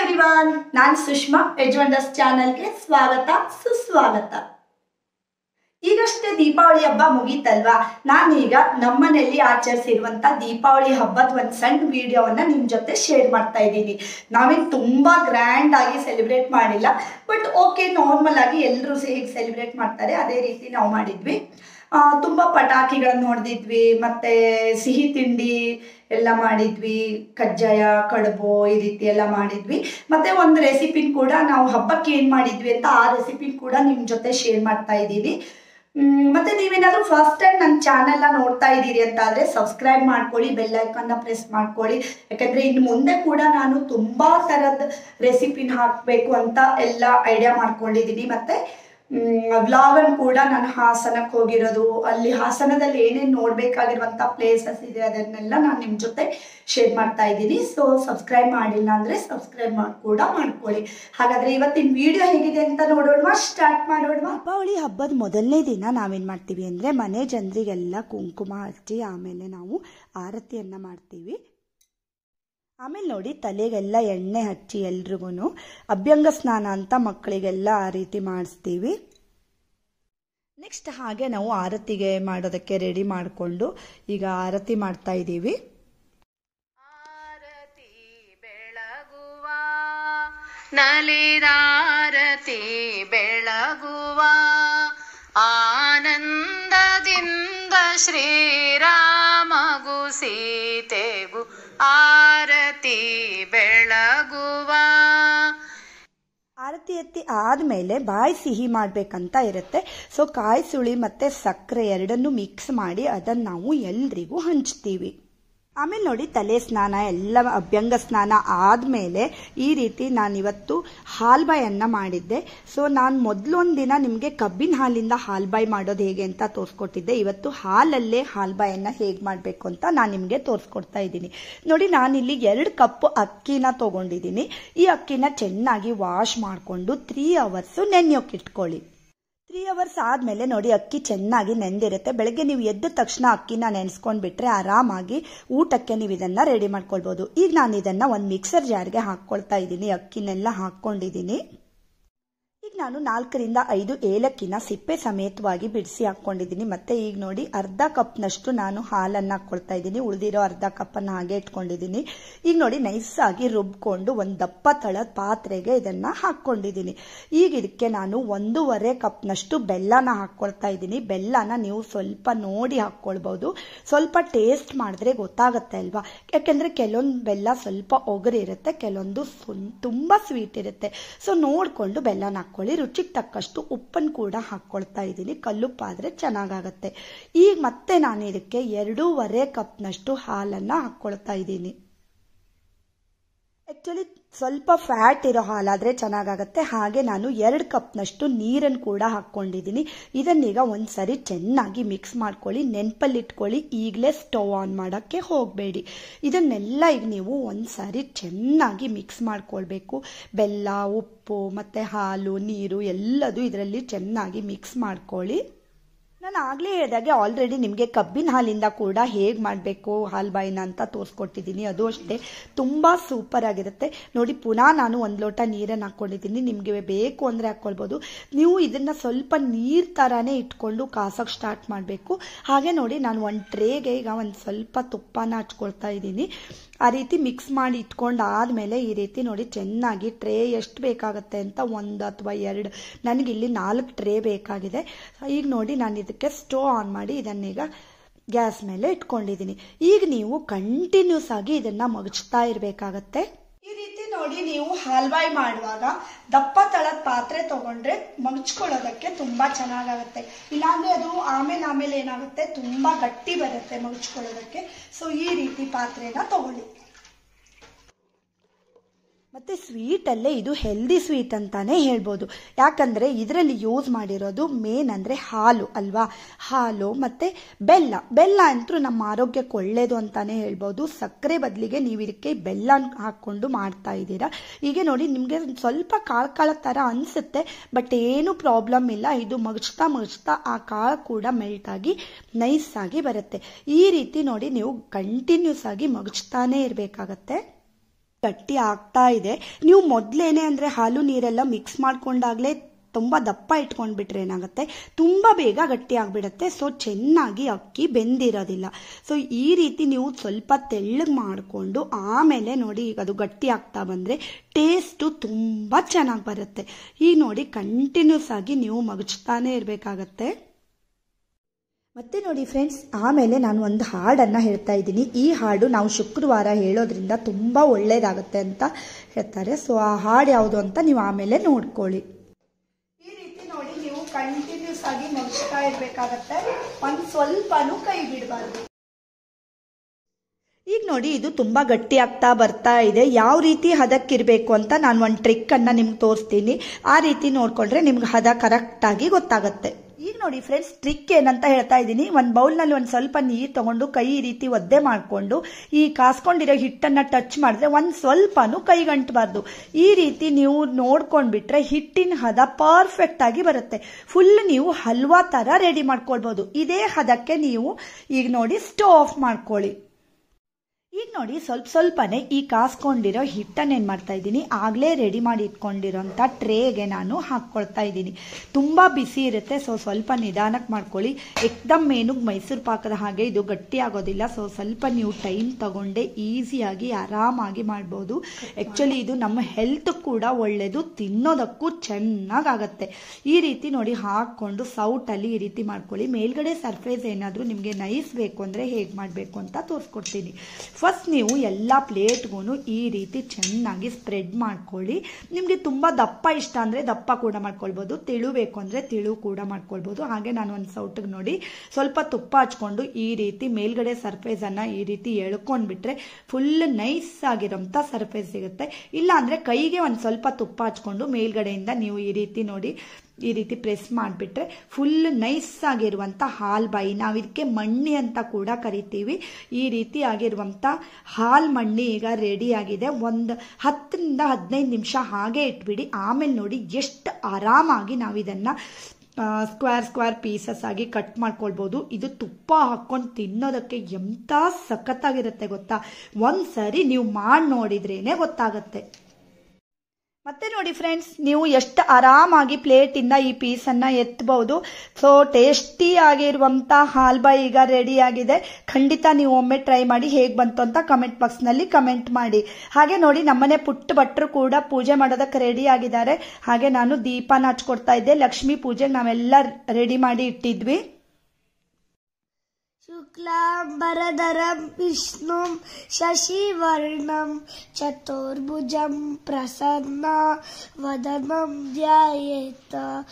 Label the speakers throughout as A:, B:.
A: everyone ನಾನು ಸುಷ್ಮಾ ಎಜ್ವಂಡರ್ಸ್ ಚಾನಲ್ಗೆ ಸ್ವಾಗತ ಸುಸ್ವಾಗತ ಈಗಷ್ಟೇ ದೀಪಾವಳಿ ಹಬ್ಬ ಮುಗೀತಲ್ವಾ ನಾನೀಗ ನಮ್ಮನೆಯಲ್ಲಿ ಆಚರಿಸಿರುವಂತ ದೀಪಾವಳಿ ಹಬ್ಬದ ಒಂದು ಸಣ್ಣ ವಿಡಿಯೋವನ್ನ ನಿಮ್ ಜೊತೆ ಶೇರ್ ಮಾಡ್ತಾ ಇದ್ದೀನಿ ನಾವೇನು ತುಂಬಾ ಗ್ರ್ಯಾಂಡ್ ಆಗಿ ಸೆಲೆಬ್ರೇಟ್ ಮಾಡಿಲ್ಲ ಬಟ್ ಓಕೆ ನಾರ್ಮಲ್ ಆಗಿ ಎಲ್ಲರೂ ಹೇಗೆ ಸೆಲೆಬ್ರೇಟ್ ಮಾಡ್ತಾರೆ ಅದೇ ರೀತಿ ನಾವು ಮಾಡಿದ್ವಿ ಆ, ತುಂಬಾ ಪಟಾಕಿಗಳನ್ನ ಹೊಡೆದಿದ್ವಿ ಮತ್ತೆ ಸಿಹಿ ತಿಂಡಿ ಎಲ್ಲ ಮಾಡಿದ್ವಿ ಕಜ್ಜಾಯ ಕಡುಬು ಈ ರೀತಿ ಎಲ್ಲ ಮಾಡಿದ್ವಿ ಮತ್ತೆ ಒಂದು ರೆಸಿಪಿನ ಕೂಡ ನಾವು ಹಬ್ಬಕ್ಕೆ ಏನು ಮಾಡಿದ್ವಿ ಅಂತ ಆ ರೆಸಿಪಿನ ಕೂಡ ನಿಮ್ಮ ಜೊತೆ ಶೇರ್ ಮಾಡ್ತಾ ಇದ್ದೀನಿ ಮ್, ಮತ್ತೆ ನೀವೇನಾದ್ರೂ ಫಸ್ಟ್ ಟೈಮ್ ನನ್ನ ಚಾನೆಲ್ನ ನೋಡ್ತಾ ಇದ್ದೀರಿ ಅಂತ ಆದರೆ ಸಬ್ಸ್ಕ್ರೈಬ್ ಮಾಡ್ಕೊಳ್ಳಿ ಬೆಲ್ ಐಕನ್ನ ಪ್ರೆಸ್ ಮಾಡ್ಕೊಳ್ಳಿ ಯಾಕಂದ್ರೆ ಇನ್ನು ಮುಂದೆ ಕೂಡ ನಾನು ತುಂಬಾ ಥರದ ರೆಸಿಪಿನ ಹಾಕಬೇಕು ಅಂತ ಎಲ್ಲ ಐಡಿಯಾ ಮಾಡ್ಕೊಂಡಿದ್ದೀನಿ ಮತ್ತೆ ವ್ಲಾಗನ್ ಕೂಡ ನಾನು ಹಾಸನಕ್ಕೆ ಹೋಗಿರೋದು ಅಲ್ಲಿ ಹಾಸನದಲ್ಲಿ ಏನೇನು ನೋಡ್ಬೇಕಾಗಿರುವಂತ ಪ್ಲೇಸಸ್ ಇದೆ ಅದನ್ನೆಲ್ಲ ನಾನು ನಿಮ್ಮ ಜೊತೆ ಶೇರ್ ಮಾಡ್ತಾ ಇದ್ದೀನಿ ಸೊ ಸಬ್ಸ್ಕ್ರೈಬ್ ಮಾಡಿಲ್ಲ ಅಂದ್ರೆ ಸಬ್ಸ್ಕ್ರೈಬ್ ಮಾಡಿ ಕೂಡ ಮಾಡ್ಕೊಳ್ಳಿ ಹಾಗಾದ್ರೆ ಇವತ್ತಿನ ವಿಡಿಯೋ ಹೇಗಿದೆ ಅಂತ ನೋಡೋಣ ಸ್ಟಾರ್ಟ್ ಮಾಡೋಣ
B: ದೀಪಾವಳಿ ಹಬ್ಬದ ಮೊದಲನೇ ದಿನ ನಾವೇನು ಮಾಡ್ತೀವಿ ಅಂದರೆ ಮನೆ ಜನರಿಗೆಲ್ಲ ಕುಂಕುಮ ಹಚ್ಚಿ ಆಮೇಲೆ ನಾವು ಆರತಿಯನ್ನು ಮಾಡ್ತೀವಿ ಆಮೇಲೆ ನೋಡಿ ತಲೆಗೆಲ್ಲ ಎಣ್ಣೆ ಹಚ್ಚಿ ಎಲ್ರಿಗೂ ಅಭ್ಯಂಗ ಸ್ನಾನ ಅಂತ ಮಕ್ಕಳಿಗೆಲ್ಲ ಆ ರೀತಿ ಮಾಡಿಸ್ತೀವಿ ನೆಕ್ಸ್ಟ್ ಹಾಗೆ ನಾವು ಆರತಿಗೆ ಮಾಡೋದಕ್ಕೆ ರೆಡಿ ಮಾಡಿಕೊಂಡು ಈಗ ಆರತಿ ಮಾಡ್ತಾ ಇದ್ದೀವಿ
C: ಆರತಿ ಬೆಳಗುವ ನಲಿದಾರತಿ ಬೆಳಗುವ ಆನಂದದಿಂದ ಶ್ರೀರಾಮಗು ಸೀತೆಗು ಆರತಿ ಬೆಳಗುವ
B: ಆರತಿ ಎತ್ತಿ ಆದಮೇಲೆ ಬಾಯಿ ಸಿಹಿ ಮಾಡಬೇಕಂತ ಇರುತ್ತೆ ಸೊ ಕಾಯಿ ಸುಳಿ ಮತ್ತು ಸಕ್ಕರೆ ಎರಡನ್ನೂ ಮಿಕ್ಸ್ ಮಾಡಿ ಅದನ್ನು ನಾವು ಎಲ್ರಿಗೂ ಹಂಚ್ತೀವಿ ಆಮೇಲೆ ನೋಡಿ ತಲೆ ಸ್ನಾನ ಎಲ್ಲ ಅಭ್ಯಂಗ ಸ್ನಾನ ಆದಮೇಲೆ ಈ ರೀತಿ ನಾನಿವತ್ತು ಹಾಲ್ಬಾಯನ್ನು ಮಾಡಿದ್ದೆ ಸೊ ನಾನು ಮೊದಲೊಂದು ದಿನ ನಿಮಗೆ ಕಬ್ಬಿನ ಹಾಲಿಂದ ಹಾಲ್ಬಾಯಿ ಮಾಡೋದು ಹೇಗೆ ಅಂತ ತೋರಿಸ್ಕೊಟ್ಟಿದ್ದೆ ಇವತ್ತು ಹಾಲಲ್ಲೇ ಹಾಲ್ಬಾಯನ್ನು ಹೇಗೆ ಮಾಡಬೇಕು ಅಂತ ನಾನು ನಿಮಗೆ ತೋರಿಸ್ಕೊಡ್ತಾ ಇದ್ದೀನಿ ನೋಡಿ ನಾನಿಲ್ಲಿ ಎರಡು ಕಪ್ ಅಕ್ಕಿನ ತೊಗೊಂಡಿದ್ದೀನಿ ಈ ಅಕ್ಕಿನ ಚೆನ್ನಾಗಿ ವಾಶ್ ಮಾಡಿಕೊಂಡು ತ್ರೀ ಅವರ್ಸು ನೆನೆಯೋಕೆ ಇಟ್ಕೊಳ್ಳಿ ತ್ರೀ ಅವರ್ಸ್ ಆದಮೇಲೆ ನೋಡಿ ಅಕ್ಕಿ ಚೆನ್ನಾಗಿ ನೆಂದಿರುತ್ತೆ ಬೆಳಗ್ಗೆ ನೀವು ಎದ್ದ ತಕ್ಷಣ ಅಕ್ಕಿನ ನೆನೆಸ್ಕೊಂಡು ಬಿಟ್ರೆ ಆರಾಮಾಗಿ ಊಟಕ್ಕೆ ನೀವು ಇದನ್ನು ರೆಡಿ ಮಾಡ್ಕೊಳ್ಬೋದು ಈಗ ನಾನು ಇದನ್ನು ಒಂದು ಮಿಕ್ಸರ್ ಜಾರ್ಗೆ ಹಾಕ್ಕೊಳ್ತಾ ಇದ್ದೀನಿ ಅಕ್ಕಿನೆಲ್ಲ ಹಾಕ್ಕೊಂಡಿದ್ದೀನಿ ಈಗ ನಾನು ನಾಲ್ಕರಿಂದ ಐದು ಏಲಕ್ಕಿನ ಸಿಪ್ಪೆ ಸಮೇತವಾಗಿ ಬಿಡಿಸಿ ಹಾಕ್ಕೊಂಡಿದ್ದೀನಿ ಮತ್ತೆ ಈಗ ನೋಡಿ ಅರ್ಧ ಕಪ್ನಷ್ಟು ನಾನು ಹಾಲನ್ನು ಹಾಕ್ಕೊಳ್ತಾ ಇದ್ದೀನಿ ಉಳಿದಿರೋ ಅರ್ಧ ಕಪ್ಪನ್ನು ಹಾಗೆ ಇಟ್ಕೊಂಡಿದ್ದೀನಿ ಈಗ ನೋಡಿ ನೈಸಾಗಿ ರುಬ್ಕೊಂಡು ಒಂದು ದಪ್ಪ ತಳದ ಪಾತ್ರೆಗೆ ಇದನ್ನು ಹಾಕ್ಕೊಂಡಿದ್ದೀನಿ ಈಗ ಇದಕ್ಕೆ ನಾನು ಒಂದೂವರೆ ಕಪ್ನಷ್ಟು ಬೆಲ್ಲನ ಹಾಕ್ಕೊಳ್ತಾ ಇದ್ದೀನಿ ಬೆಲ್ಲನ ನೀವು ಸ್ವಲ್ಪ ನೋಡಿ ಹಾಕ್ಕೊಳ್ಬೋದು ಸ್ವಲ್ಪ ಟೇಸ್ಟ್ ಮಾಡಿದ್ರೆ ಗೊತ್ತಾಗುತ್ತೆ ಅಲ್ವಾ ಯಾಕೆಂದರೆ ಕೆಲವೊಂದು ಬೆಲ್ಲ ಸ್ವಲ್ಪ ಒಗರಿರುತ್ತೆ ಕೆಲವೊಂದು ಸುನ್- ತುಂಬ ಸ್ವೀಟ್ ಇರುತ್ತೆ ಸೊ ನೋಡಿಕೊಂಡು ಬೆಲ್ಲನ ಹಾಕ್ಕೊಳ್ಳಿ ರುಚಿಗೆ ತಕ್ಕಷ್ಟು ಉಪ್ಪನ್ನು ಕೂಡ ಹಾಕ್ಕೊಳ್ತಾ ಇದ್ದೀನಿ ಕಲ್ಲುಪ್ಪಾದರೆ ಚೆನ್ನಾಗಾಗತ್ತೆ ಈಗ ಮತ್ತೆ ನಾನು ಇದಕ್ಕೆ ಎರಡೂವರೆ ಕಪ್ನಷ್ಟು ಹಾಲನ್ನು ಹಾಕ್ಕೊಳ್ತಾ ಇದ್ದೀನಿ ಆ್ಯಕ್ಚುಲಿ ಸ್ವಲ್ಪ ಫ್ಯಾಟ್ ಇರೋ ಹಾಲಾದರೆ ಚೆನ್ನಾಗಾಗತ್ತೆ ಹಾಗೆ ನಾನು ಎರಡು ಕಪ್ನಷ್ಟು ನೀರನ್ನು ಕೂಡ ಹಾಕ್ಕೊಂಡಿದ್ದೀನಿ ಇದನ್ನೀಗ ಒಂದು ಸರಿ ಚೆನ್ನಾಗಿ ಮಿಕ್ಸ್ ಮಾಡ್ಕೊಳ್ಳಿ ನೆನಪಲ್ಲಿಟ್ಕೊಳ್ಳಿ ಈಗಲೇ ಸ್ಟವ್ ಆನ್ ಮಾಡೋಕ್ಕೆ ಹೋಗಬೇಡಿ ಇದನ್ನೆಲ್ಲ ಈಗ ನೀವು ಒಂದು ಸಾರಿ ಚೆನ್ನಾಗಿ ಮಿಕ್ಸ್ ಮಾಡ್ಕೊಳ್ಬೇಕು ಬೆಲ್ಲ ಉಪ್ಪು ಮತ್ತು ಹಾಲು ನೀರು ಎಲ್ಲದೂ ಇದರಲ್ಲಿ ಚೆನ್ನಾಗಿ ಮಿಕ್ಸ್ ಮಾಡ್ಕೊಳ್ಳಿ ನಾನು ಆಗಲೇ ಹೇಳಿದಾಗೆ ಆಲ್ರೆಡಿ ನಿಮಗೆ ಕಬ್ಬಿನ ಹಾಲಿಂದ ಕೂಡ ಹೇಗೆ ಮಾಡಬೇಕು ಹಾಲ್ಬಾಯಿನ ಅಂತ ತೋರಿಸ್ಕೊಟ್ಟಿದ್ದೀನಿ ಅದು ಅಷ್ಟೇ ತುಂಬ ಸೂಪರ್ ಆಗಿರುತ್ತೆ ನೋಡಿ ಪುನಃ ನಾನು ಒಂದು ಲೋಟ ನೀರನ್ನು ಹಾಕ್ಕೊಂಡಿದ್ದೀನಿ ನಿಮಗೆ ಬೇಕು ಅಂದರೆ ಹಾಕ್ಕೊಳ್ಬೋದು ನೀವು ಇದನ್ನು ಸ್ವಲ್ಪ ನೀರು ಥರನೇ ಇಟ್ಕೊಂಡು ಕಾಸೋಕ್ಕೆ ಸ್ಟಾರ್ಟ್ ಮಾಡಬೇಕು ಹಾಗೆ ನೋಡಿ ನಾನು ಒಂದು ಟ್ರೇಗೆ ಈಗ ಒಂದು ಸ್ವಲ್ಪ ತುಪ್ಪನ ಹಚ್ಕೊಳ್ತಾ ಇದ್ದೀನಿ ಆ ರೀತಿ ಮಿಕ್ಸ್ ಮಾಡಿ ಇಟ್ಕೊಂಡು ಆದಮೇಲೆ ಈ ರೀತಿ ನೋಡಿ ಚೆನ್ನಾಗಿ ಟ್ರೇ ಎಷ್ಟು ಬೇಕಾಗುತ್ತೆ ಅಂತ ಒಂದು ಅಥವಾ ಎರಡು ನನಗಿಲ್ಲಿ ನಾಲ್ಕು ಟ್ರೇ ಬೇಕಾಗಿದೆ ಈಗ ನೋಡಿ ನಾನು ಇದಕ್ಕೆ ಸ್ಟೋವ್ ಆನ್ ಮಾಡಿ ಇದನ್ನೀಗ ಗ್ಯಾಸ್ ಮೇಲೆ ಇಟ್ಕೊಂಡಿದ್ದೀನಿ ಈಗ ನೀವು ಕಂಟಿನ್ಯೂಸ್ ಆಗಿ ಇದನ್ನು ಮಗಚ್ತಾ ಇರಬೇಕಾಗತ್ತೆ
A: ಈ ರೀತಿ ನೋಡಿ ನೀವು ಹಲ್ವಾಯಿ ಮಾಡುವಾಗ ದಪ್ಪ ತಳದ ಪಾತ್ರೆ ತಗೊಂಡ್ರೆ ಮಗ್ಚ್ಕೊಳ್ಳೋದಕ್ಕೆ ತುಂಬಾ ಚೆನ್ನಾಗಾಗುತ್ತೆ ಇಲ್ಲಾಂದ್ರೆ ಅದು ಆಮೇಲೆ ಆಮೇಲೆ ಏನಾಗುತ್ತೆ ತುಂಬಾ ಗಟ್ಟಿ ಬರುತ್ತೆ ಮಗ್ಚ್ಕೊಳ್ಳೋದಕ್ಕೆ ಸೊ ಈ ರೀತಿ ಪಾತ್ರೆನ ತಗೊಳ್ಳಿ
B: ಮತ್ತು ಸ್ವೀಟಲ್ಲೇ ಇದು ಹೆಲ್ದಿ ಸ್ವೀಟ್ ಅಂತಾನೆ ಹೇಳ್ಬೋದು ಯಾಕಂದರೆ ಇದರಲ್ಲಿ ಯೂಸ್ ಮಾಡಿರೋದು ಮೇನ್ ಅಂದರೆ ಹಾಲು ಅಲ್ವಾ ಹಾಲು ಮತ್ತು ಬೆಲ್ಲ ಬೆಲ್ಲ ಅಂತೂ ನಮ್ಮ ಆರೋಗ್ಯಕ್ಕೆ ಒಳ್ಳೆಯದು ಅಂತಾನೆ ಹೇಳ್ಬೋದು ಸಕ್ಕರೆ ಬದಲಿಗೆ ನೀವು ಇದಕ್ಕೆ ಬೆಲ್ಲ ಹಾಕ್ಕೊಂಡು ಮಾಡ್ತಾ ಇದ್ದೀರಾ ಹೀಗೆ ನೋಡಿ ನಿಮಗೆ ಸ್ವಲ್ಪ ಕಾಳು ಕಾಳ ಥರ ಅನಿಸುತ್ತೆ ಬಟ್ ಏನು ಪ್ರಾಬ್ಲಮ್ ಇಲ್ಲ ಇದು ಮಗಚ್ತಾ ಮಗಚ್ತಾ ಆ ಕಾಳು ಕೂಡ ಮೆಲ್ಟ್ ಆಗಿ ನೈಸ್ ಆಗಿ ಬರುತ್ತೆ ಈ ರೀತಿ ನೋಡಿ ನೀವು ಕಂಟಿನ್ಯೂಸ್ ಆಗಿ ಮಗಚ್ತಾನೇ ಇರಬೇಕಾಗತ್ತೆ ಗಟ್ಟಿ ಆಗ್ತಾ ಇದೆ ನೀವು ಮೊದಲೇನೆ ಅಂದರೆ ಹಾಲು ನೀರೆಲ್ಲ ಮಿಕ್ಸ್ ಮಾಡ್ಕೊಂಡಾಗಲೇ ತುಂಬ ದಪ್ಪ ಇಟ್ಕೊಂಡ್ಬಿಟ್ರೆ ಏನಾಗುತ್ತೆ ತುಂಬ ಬೇಗ ಗಟ್ಟಿ ಆಗಿಬಿಡುತ್ತೆ ಸೊ ಚೆನ್ನಾಗಿ ಅಕ್ಕಿ ಬೆಂದಿರೋದಿಲ್ಲ ಸೊ ಈ ರೀತಿ ನೀವು ಸ್ವಲ್ಪ ತೆಳ್ಳಗೆ ಮಾಡಿಕೊಂಡು ಆಮೇಲೆ ನೋಡಿ ಈಗ ಅದು ಗಟ್ಟಿ ಆಗ್ತಾ ಬಂದರೆ ಟೇಸ್ಟು ತುಂಬ ಚೆನ್ನಾಗಿ ಬರುತ್ತೆ ಈಗ ನೋಡಿ ಕಂಟಿನ್ಯೂಸ್ ಆಗಿ ನೀವು ಮಗಚ್ತಾನೆ ಇರಬೇಕಾಗತ್ತೆ ಮತ್ತೆ ನೋಡಿ ಫ್ರೆಂಡ್ಸ್ ಆಮೇಲೆ ನಾನು ಒಂದು ಹಾಡನ್ನು ಹೇಳ್ತಾ ಇದ್ದೀನಿ ಈ ಹಾಡು ನಾವು ಶುಕ್ರವಾರ ಹೇಳೋದ್ರಿಂದ ತುಂಬ ಒಳ್ಳೇದಾಗುತ್ತೆ ಅಂತ ಹೇಳ್ತಾರೆ ಸೊ ಆ ಹಾಡು ಯಾವುದು ಅಂತ ನೀವು ಆಮೇಲೆ ನೋಡ್ಕೊಳ್ಳಿ ಈ ರೀತಿ ನೋಡಿ ನೀವು ಕಂಟಿನ್ಯೂಸ್ ಆಗಿ ಮಗ್ಸ್ತಾ ಇರಬೇಕಾಗತ್ತೆ ಒಂದು ಸ್ವಲ್ಪನೂ ಕೈ ಬಿಡಬಾರ್ದು ಈಗ ನೋಡಿ ಇದು ತುಂಬ ಗಟ್ಟಿ ಆಗ್ತಾ ಬರ್ತಾ ಇದೆ ಯಾವ ರೀತಿ ಹದಕ್ಕಿರಬೇಕು ಅಂತ ನಾನು ಒಂದು ಟ್ರಿಕ್ಕನ್ನು ನಿಮ್ಗೆ ತೋರಿಸ್ತೀನಿ ಆ ರೀತಿ ನೋಡಿಕೊಂಡ್ರೆ ನಿಮ್ಗೆ ಹದ ಕರೆಕ್ಟಾಗಿ ಗೊತ್ತಾಗುತ್ತೆ ಈಗ ನೋಡಿ ಫ್ರೆಂಡ್ಸ್ ಟ್ರಿಕ್ ಏನಂತ ಹೇಳ್ತಾ ಇದ್ದೀನಿ ಒಂದು ಬೌಲ್ನಲ್ಲಿ ಒಂದು ಸ್ವಲ್ಪ ನೀರು ತಗೊಂಡು ಕೈ ಈ ರೀತಿ ಒದ್ದೆ ಮಾಡಿಕೊಂಡು ಈ ಕಾಸ್ಕೊಂಡಿರೋ ಹಿಟ್ಟನ್ನು ಟಚ್ ಮಾಡಿದ್ರೆ ಒಂದು ಸ್ವಲ್ಪನೂ ಕೈಗಂಟಬಾರ್ದು ಈ ರೀತಿ ನೀವು ನೋಡ್ಕೊಂಡ್ಬಿಟ್ರೆ ಹಿಟ್ಟಿನ ಹದ ಪರ್ಫೆಕ್ಟ್ ಆಗಿ ಬರುತ್ತೆ ಫುಲ್ ನೀವು ಹಲ್ವಾ ಥರ ರೆಡಿ ಮಾಡ್ಕೊಳ್ಬೋದು ಇದೇ ಹದಕ್ಕೆ ನೀವು ಈಗ ನೋಡಿ ಸ್ಟವ್ ಆಫ್ ಮಾಡ್ಕೊಳ್ಳಿ ಈಗ ನೋಡಿ ಸ್ವಲ್ಪ ಸ್ವಲ್ಪನೇ ಈ ಕಾಸ್ಕೊಂಡಿರೋ ಹಿಟ್ಟನ್ನು ಏನು ಮಾಡ್ತಾ ಇದ್ದೀನಿ ಆಗಲೇ ರೆಡಿ ಮಾಡಿ ಇಟ್ಕೊಂಡಿರೋಂಥ ಟ್ರೇಗೆ ನಾನು ಹಾಕ್ಕೊಳ್ತಾ ಇದ್ದೀನಿ ತುಂಬ ಬಿಸಿ ಇರುತ್ತೆ ಸೊ ಸ್ವಲ್ಪ ನಿಧಾನಕ್ಕೆ ಮಾಡ್ಕೊಳ್ಳಿ ಎಕ್ದಮ್ ಮೇನುಗ್ ಮೈಸೂರು ಪಾಕದ ಹಾಗೆ ಇದು ಗಟ್ಟಿ ಆಗೋದಿಲ್ಲ ಸೊ ಸ್ವಲ್ಪ ನೀವು ಟೈಮ್ ತಗೊಂಡೆ ಈಸಿಯಾಗಿ ಆರಾಮಾಗಿ ಮಾಡ್ಬೋದು ಆ್ಯಕ್ಚುಲಿ ಇದು ನಮ್ಮ ಹೆಲ್ತ್ ಕೂಡ ಒಳ್ಳೆಯದು ತಿನ್ನೋದಕ್ಕೂ ಚೆನ್ನಾಗಾಗತ್ತೆ ಈ ರೀತಿ ನೋಡಿ ಹಾಕ್ಕೊಂಡು ಸೌಟಲ್ಲಿ ಈ ರೀತಿ ಮಾಡ್ಕೊಳ್ಳಿ ಮೇಲ್ಗಡೆ ಸರ್ಫೇಸ್ ಏನಾದರೂ ನಿಮಗೆ ನೈಸ್ ಬೇಕು ಅಂದರೆ ಹೇಗೆ ಮಾಡಬೇಕು ಅಂತ ತೋರಿಸ್ಕೊಡ್ತೀನಿ ಫಸ್ಟ್ ನೀವು ಎಲ್ಲ ಪ್ಲೇಟ್ಗೂ ಈ ರೀತಿ ಚೆನ್ನಾಗಿ ಸ್ಪ್ರೆಡ್ ಮಾಡ್ಕೊಳ್ಳಿ ನಿಮಗೆ ತುಂಬ ದಪ್ಪ ಇಷ್ಟ ಅಂದರೆ ದಪ್ಪ ಕೂಡ ಮಾಡ್ಕೊಳ್ಬೋದು ತಿಳು ಬೇಕು ಅಂದರೆ ತಿಳು ಕೂಡ ಮಾಡ್ಕೊಳ್ಬೋದು ಹಾಗೆ ನಾನು ಒಂದು ಸೌಟಿಗೆ ನೋಡಿ ಸ್ವಲ್ಪ ತುಪ್ಪ ಹಚ್ಕೊಂಡು ಈ ರೀತಿ ಮೇಲ್ಗಡೆ ಸರ್ಫೇಸನ್ನು ಈ ರೀತಿ ಎಳ್ಕೊಂಡ್ಬಿಟ್ರೆ ಫುಲ್ ನೈಸ್ ಆಗಿರೋಂಥ ಸರ್ಫೇಸ್ ಸಿಗುತ್ತೆ ಇಲ್ಲ ಅಂದರೆ ಕೈಗೆ ಒಂದು ಸ್ವಲ್ಪ ತುಪ್ಪ ಹಚ್ಕೊಂಡು ಮೇಲ್ಗಡೆಯಿಂದ ನೀವು ಈ ರೀತಿ ನೋಡಿ ಈ ರೀತಿ ಪ್ರೆಸ್ ಮಾಡಿಬಿಟ್ರೆ ಫುಲ್ ನೈಸ್ ಆಗಿರುವಂಥ ಹಾಲ್ ಬಾಯಿ ನಾವು ಇದಕ್ಕೆ ಮಣ್ಣಿ ಅಂತ ಕೂಡ ಕರಿತೀವಿ ಈ ರೀತಿ ಆಗಿರುವಂಥ ಹಾಲ್ ಮಣ್ಣಿ ಈಗ ರೆಡಿ ಆಗಿದೆ ಒಂದು ಹತ್ತರಿಂದ ಹದಿನೈದು ನಿಮಿಷ ಹಾಗೆ ಇಟ್ಬಿಡಿ ಆಮೇಲೆ ನೋಡಿ ಎಷ್ಟು ಆರಾಮಾಗಿ ನಾವು ಇದನ್ನು ಸ್ಕ್ವೇರ್ ಸ್ಕ್ವೇರ್ ಪೀಸಸ್ ಆಗಿ ಕಟ್ ಮಾಡ್ಕೊಳ್ಬೋದು ಇದು ತುಪ್ಪ ಹಾಕ್ಕೊಂಡು ತಿನ್ನೋದಕ್ಕೆ ಎಂಥ ಸಖತ್ತಾಗಿರುತ್ತೆ ಗೊತ್ತಾ ಒಂದು ಸರಿ ನೀವು ಮಾಡಿ ನೋಡಿದ್ರೇನೆ ಗೊತ್ತಾಗುತ್ತೆ ಮತ್ತೆ ನೋಡಿ ಫ್ರೆಂಡ್ಸ್ ನೀವು ಎಷ್ಟು ಆರಾಮಾಗಿ ಪ್ಲೇಟಿಂದ ಈ ಪೀಸನ್ನು ಎತ್ತಬಹುದು ಸೊ ಟೇಸ್ಟಿ ಆಗಿರುವಂಥ ಹಾಲ್ಬಾ ಈಗ ರೆಡಿ ಆಗಿದೆ ಖಂಡಿತ ನೀವು ಒಮ್ಮೆ ಟ್ರೈ ಮಾಡಿ ಹೇಗೆ ಬಂತು ಅಂತ ಕಮೆಂಟ್ ಬಾಕ್ಸ್ನಲ್ಲಿ ಕಮೆಂಟ್ ಮಾಡಿ ಹಾಗೆ ನೋಡಿ ನಮ್ಮನೆ ಪುಟ್ಟ ಭಟ್ರು ಕೂಡ ಪೂಜೆ ಮಾಡೋದಕ್ಕೆ ರೆಡಿ ಆಗಿದ್ದಾರೆ ಹಾಗೆ ನಾನು ದೀಪನ ಹಚ್ಕೊಡ್ತಾ ಇದ್ದೆ ಲಕ್ಷ್ಮೀ ಪೂಜೆಗೆ ನಾವೆಲ್ಲ ರೆಡಿ ಮಾಡಿ ಇಟ್ಟಿದ್ವಿ
D: शुक्लाम्बरधरं विष्णुं शशिवर्णं चतुर्भुजं प्रसन्ना वदनं ध्यायेत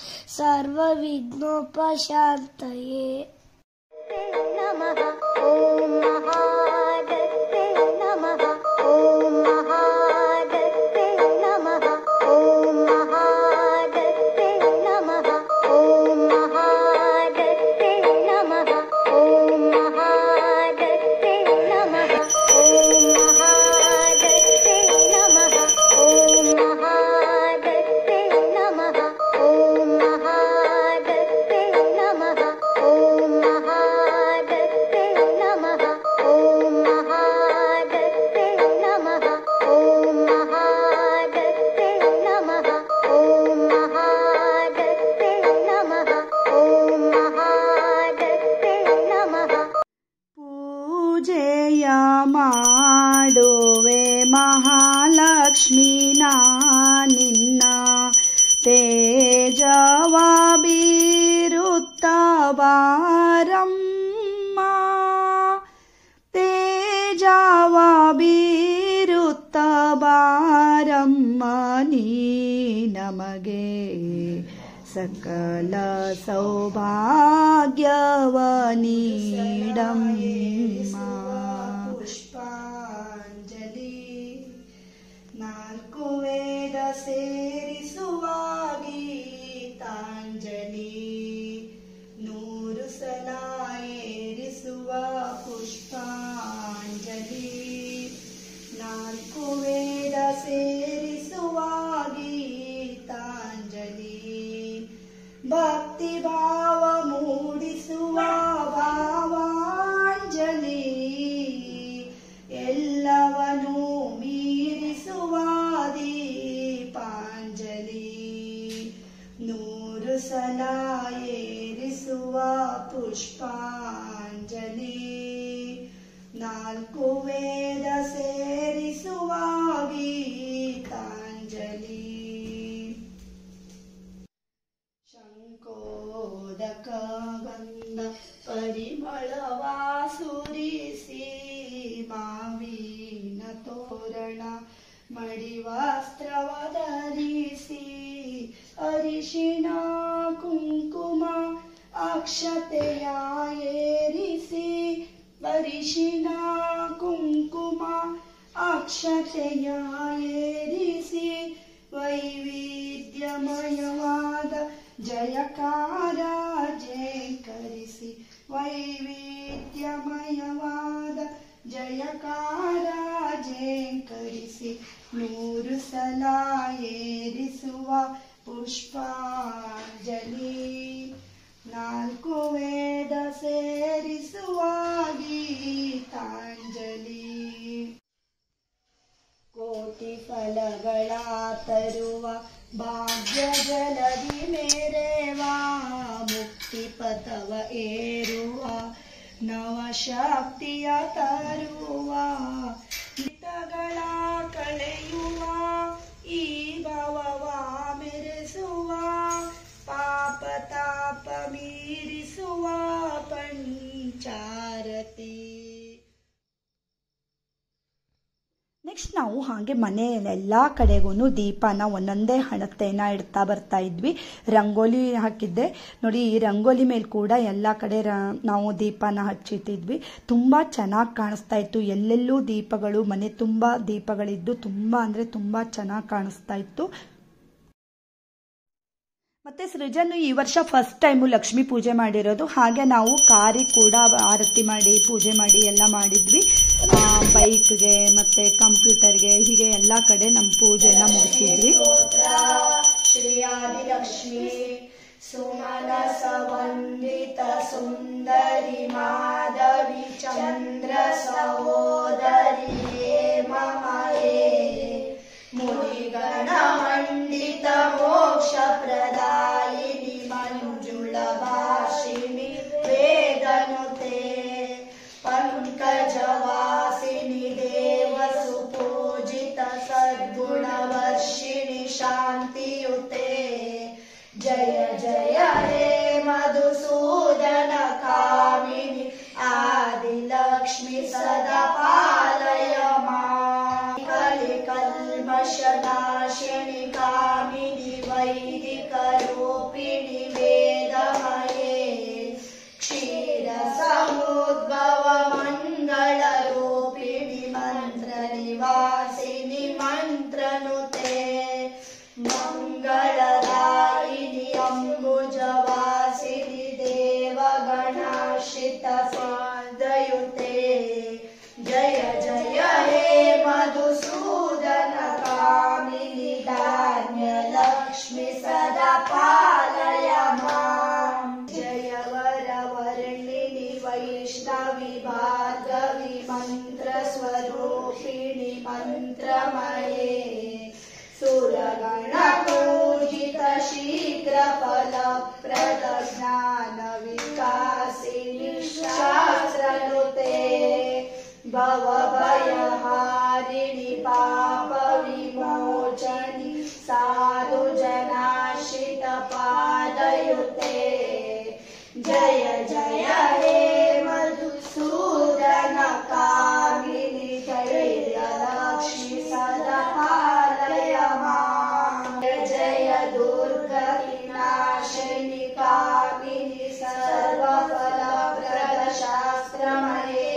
D: सर्वविघ्नोपशान्तये नमः ॐ महागते नमः ॐ महागते नमः ॐ महागते नमः ॐ महागते नमः ॐ महागते नमः ॐ महागते नमः ॐ महागते नमः ॐ महागते नमः ॐ महागते नमः ॐ महागते नमः ॐ महागते नमः ॐ महागते नमः ॐ महागते नमः
B: ಪೂಜೆಯ ಮಾಡುವೆ ಮಹಾಲಕ್ಷ್ಮೀ ನಿನ್ನ ತೇಜವ ಬೀರುತ್ತ ಬಾರಮ್ಮ ತೇಜವ ಬೀರುತ್ತ ಬಾರಮ್ಮ ನೀ ನಮಗೆ ಸಕಲ ಸೌಭಾಗ್ಯವ ನೀಡಮ್ಮ ಪುಷ್ಪಾಂಜಲಿ ನಾಲ್ಕು ವೇದ ಸೇರಿಸುವ ಗೀತಾಂಜಲಿ ನೂರು ಸಲ ಏರಿಸುವ ಪುಷ್ಪಾಂಜಲಿ ನಾಲ್ಕು ವೇದ ಸೇರಿಸುವ ಗೀತಾಂಜಲಿ ಭಕ್ತಿ ಭಾವ ಮೂಡಿಸುವ ಭಾವಾಂಜಲಿ ಎಲ್ಲವನ್ನೂ ಮೀರಿಸುವ ಪುಷ್ಪಾಂಜಲಿ ನಾಲ್ಕು ವೇದ ಸೇರಿಸುವ ಗೀತಾಂಜಲಿ ಶಂಕೋದಕ ಗಂಧ ಪರಿಮಳವ ಸುರಿಸಿ ಮಾವಿನ ತೋರಣ ಮಡಿವಸ್ತ್ರವ ಧರಿಸಿ ಅರಿಶಿಣ ಕುಂಕುಮ ಅಕ್ಷತೆಯ ಏರಿಸಿ ಅರಿಶಿಣ ಕುಂಕುಮ ಅಕ್ಷತೆಯ ಏರಿಸಿ ವೈವಿಧ್ಯಮಯವಾದ ಜಯಕಾರ ಜೇಕರಿಸಿ ವೈವಿಧ್ಯಮಯವಾದ ಜಯಕಾರ ಜೇಕರಿಸಿ ನೂರು ಸಲ ಏರಿಸುವ ಪುಷ್ಪಾಂಜಲಿ ನಾಲ್ಕು ವೇದ ಸೇರಿಸುವ ಗೀತಾಂಜಲಿ ಕೋಟಿ ಫಲಗಳ ತರುವ ಭಾಗ್ಯ ಜಲದಿ ಮೇರೆವ ಮುಕ್ತಿ ಪಥವ ಏರುವ ನವಶಕ್ತಿಯ ತರುವ ಹಿತಗಳ ಕಳೆಯುವ ಈ ಭವವ ಮೆರೆಸುವ ಪಾಪ ತಾಪ ಮೀರಿಸುವ ಪಂಚಾರತಿ ನೆಕ್ಸ್ಟ್ ನಾವು ಹಾಗೆ ಮನೆಯಲ್ಲೆಲ್ಲ ಕಡೆಗೂ ದೀಪನ ಒಂದೊಂದೇ ಹಣತೆನ ಇಡ್ತಾ ಬರ್ತಾ ಇದ್ವಿ ರಂಗೋಲಿ ಹಾಕಿದ್ದೆ ನೋಡಿ ಈ ರಂಗೋಲಿ ಮೇಲೆ ಕೂಡ ಎಲ್ಲ ಕಡೆ ರ ನಾವು ದೀಪನ ಹಚ್ಚಿಟ್ಟಿದ್ವಿ ತುಂಬ ಚೆನ್ನಾಗಿ ಕಾಣಿಸ್ತಾ ಇತ್ತು ಎಲ್ಲೆಲ್ಲೂ ದೀಪಗಳು ಮನೆ ತುಂಬ ದೀಪಗಳಿದ್ದು ತುಂಬ ಅಂದರೆ ತುಂಬ ಚೆನ್ನಾಗಿ ಕಾಣಿಸ್ತಾ ಇತ್ತು ಮತ್ತೆ ಸೃಜನ್ ಈ ವರ್ಷ ಫಸ್ಟ್ ಟೈಮು ಲಕ್ಷ್ಮೀ ಪೂಜೆ ಮಾಡಿರೋದು ಹಾಗೆ ನಾವು ಕಾರಿ ಕೂಡ ಆರತಿ ಮಾಡಿ ಪೂಜೆ ಮಾಡಿ ಎಲ್ಲ ಮಾಡಿದ್ವಿ ಬೈಕ್ಗೆ ಮತ್ತೆ ಕಂಪ್ಯೂಟರ್ಗೆ ಹೀಗೆ ಎಲ್ಲ ಕಡೆ ನಮ್ಮ ಪೂಜೆನ ಮುಗಿಸಿದ್ವಿ ಶ್ರೀ ಆದಿಲಕ್ಷ್ಮಿ ಸುಮನಸ ವಂದಿತ ಸುಂದರಿ ಮಾಧವಿ ಚಂದ್ರ ಸಹೋದರಿ ಮಮಯೇ ಮುನಿಗಣ ಮಂಡಿತ ಮೋಕ್ಷ ಪ್ರದಾಯಿನಿ ಮಂಜುಳ ಭಾಷಿಣಿ ವೇದನುತೆ ಪಂಕಜವಾಸಿನಿ ದೇವ ಸುಪೂಜಿತ ಸದ್ಗುಣ ವರ್ಷಿಣಿ ಶಾಂತಿಯುತೆ ಜಯ ಜಯ ಹೇ ಮಧುಸೂದನ ಕಾಮಿನಿ ಆದಿಲಕ್ಷ್ಮಿ ಸದಾ ಪಾಲಯ ಮಾ ಕಲಿ ಕಲ್ಮಶನಾಶಿನಿ ಕಾಮಿನಿ ವೈದಿಕ ರೂಪಿಣಿ ವೇದಮಯೇ ಕ್ಷೀರ ಸಮುದ್ಭವ ಮಂಗಳ ರೂಪಿಣಿ ಮಂತ್ರ ನಿವಾಸಿನಿ ಮಂತ್ರನುತೆ ಮಂಗಳದಾಯಿನಿ ಅಂಬುಜವಾಸಿನಿ ದೇವಗಣಾಶ್ರಿತ ಸಾದಯುತೆ ಜಯ ಜಯ ಹೇ ಮಧುಸೂದನ ಕಾಮಿನಿ ಧಾನ್ಯ ಲಕ್ಷ್ಮಿ ಸದಾ ಪಾಲಯ ಮಾಂ ಜಯ ವರ ವರ್ಣಿನಿ ವೈಷ್ಣವಿ ಭಾರ್ಗವಿ ಮಂತ್ರ ಸ್ವರೂಪಿಣಿ ಮಂತ್ರಮಯೇ ಸುರಗಣ ಪೂಜಿತ ಶೀಘ್ರ ಫಲಪ್ರದ ಜ್ಞಾನ ವಿಕಾಸಿನಿ ಶಾಸ್ತ್ರನುತೆ ಭವ ಭಯಹಾರಿಣಿ ಪಾಪ ವಿಮೋಚನಿ ಸಾಧು ಜನಾಶ್ರಿತ ಪಾದಯುತೆ ಜಯ ಜಯ ಹೇ ಮಧುಸೂದನ ಕಾಮಿನಿ ಜಯ ಲಕ್ಷ್ಮಿ ಸದಾ ಪಾಲಯ ಮಾಂ ಜಯ ದುರ್ಗ ವಿನಾಶಿನಿ ಕಾಮಿನಿ ಸರ್ವಫಲಪ್ರದ ಶಾಸ್ತ್ರಮಯೇ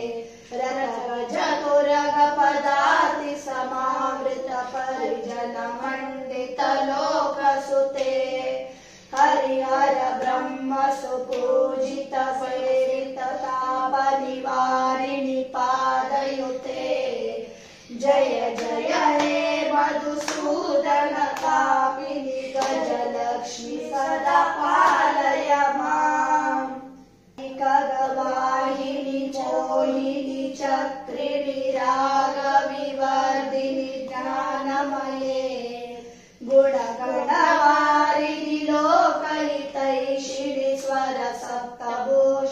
B: ರಜತುರಗ ಪದಾತಿ ಸಮಾವೃತ ಪರಿಜನ ಮಂಡಿತ ಲೋಕಸುತೆ ಹರಿಹರ ಬ್ರಹ್ಮ ಸುಪೂಜಿತ ಸೇರಿತ ತಾಪ ನಿವಾರಿಣಿ ಪಾದಯುತೆ ಜಯ ಜಯ ಹೇ ಮಧುಸೂದನ ಕಾಮಿನಿ ಗಜಲಕ್ಷ್ಮಿ ಸದಾ ಪಾಲಯ ಮಾಂ ಖಗವಾಹಿನಿ ಚೋಹಿನಿ ಚಕ್ರಿಣಿ ರಾಗವಿವರ್ಧಿನಿ ಜ್ಞಾನಮಯೇ ಗುಣಗಣವಾರಿಣಿ ಲೋಕಹಿತೈಷಿಣಿ ಸ್ವರ ಸಪ್ತಭೂತ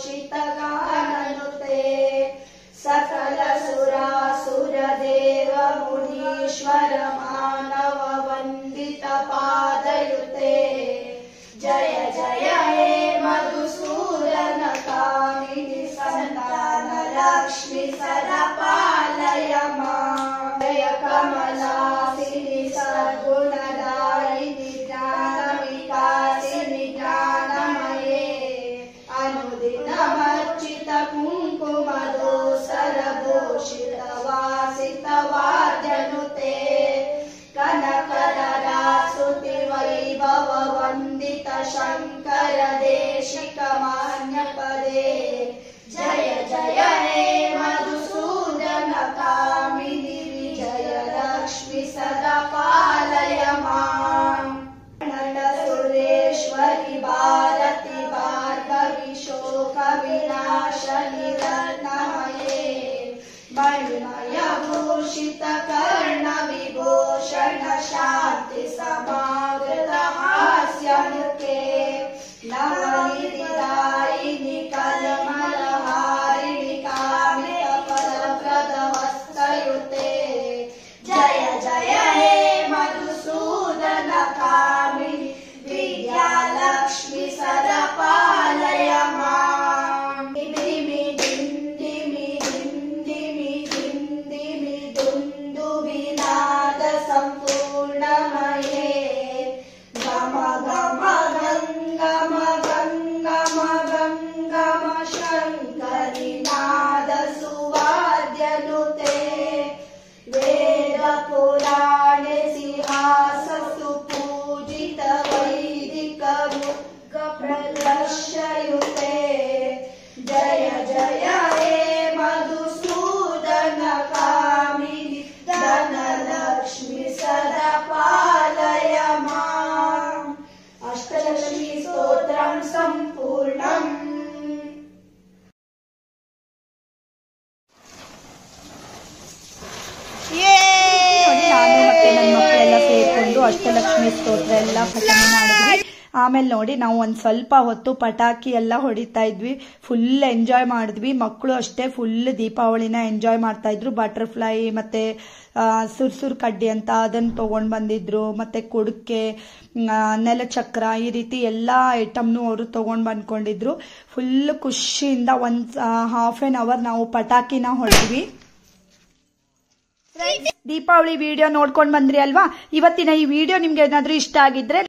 A: सर्वेश्वर मानव वन्दित पादयुते जय जय हे मधुसूदन कामिनि सन्तान लक्ष्मि सदा पालय मां जय कमलासिनि सद्गुणदायिनि ज्ञानविकासिनि ज्ञानमये अनुदिनमर्चित कुङ्कुमदोसरभूषित वासित वाद्यनुते कनकररासुति वैभव वन्दित शङ्कर देशिक मान्यपदे जय जय हे मधुसूदन कामिनि विजय लक्ष्मि सदा पालय माम् नट सुरेश्वरि भारति भार्गवि शोक विनाशनि रत्नमये मणिमय भूषित कर्ण विभूषण शान्ति समागत हास्यमुखे नवनिदायिनि कलमलहारिणि कामित फलप्रद हस्तयुते जय जय हे मधुसूदन कामिनि विद्यालक्ष्मि सदा पालय माम् दिमि दिन्दिमि दिन्दिमि दिन्दिमि दुन्दुभिनाद सम्पूर्णमये गम गम गङ्गम गङ्गम गङ्गम शङ्करिनाद सुवाद्यनुते वेद पुराणे सिंहाससु पूजित वैदिक प्रलक्ष्ययुते जय जय हे मधुसूदन कामिनि धनलक्ष्मि सदा पालय माम् अष्टलक्ष्मी स्तोत्रं सम्पूर्णम्
B: ನೋಡಿ, ನಾನು ಮತ್ತೆ ನನ್ನ ಮಕ್ಕಳೆಲ್ಲ ಸೇರ್ಕೊಂಡು ಅಷ್ಟಲಕ್ಷ್ಮಿ ಸ್ತೋತ್ರ ಎಲ್ಲ ಪಠನೆ ಮಾಡಿದ್ವಿ ಆಮೇಲೆ ನೋಡಿ ನಾವು ಒಂದ್ ಸ್ವಲ್ಪ ಹೊತ್ತು ಪಟಾಕಿ ಎಲ್ಲ ಹೊಡಿತಾ ಇದ್ವಿ ಫುಲ್ ಎಂಜಾಯ್ ಮಾಡಿದ್ವಿ ಮಕ್ಕಳು ಅಷ್ಟೇ ಫುಲ್ ದೀಪಾವಳಿನ ಎಂಜಾಯ್ ಮಾಡ್ತಾ ಇದ್ರು ಬಟರ್ಫ್ಲೈ ಮತ್ತೆ ಆ, ಸುರ್ಸುರ್ ಕಡ್ಡಿ ಅಂತ ಅದನ್ನ ತಗೊಂಡ್ ಬಂದಿದ್ರು ಮತ್ತೆ ಕುಡಕೆ ಆ, ನೆಲಚಕ್ರ ಈ ರೀತಿ ಎಲ್ಲಾ ಐಟಮ್ನು ಅವರು ತಗೊಂಡ್ ಬಂದ್ಕೊಂಡಿದ್ರು ಫುಲ್ ಖುಷಿಯಿಂದ ಒಂದ್ ಹಾಫ್ ಆನ್ ಅವರ್ ನಾವು ಪಟಾಕಿನ ಹೊಡೆದ್ವಿ ದೀಪಾವಳಿ ವಿಡಿಯೋ ನೋಡ್ಕೊಂಡ್ ಬಂದ್ರಿ ಅಲ್ವಾ ಇವತ್ತಿನ ಈ ವಿಡಿಯೋ ನಿಮ್ಗೆ ಏನಾದ್ರೂ ಇಷ್ಟ ಆಗಿದ್ರೆ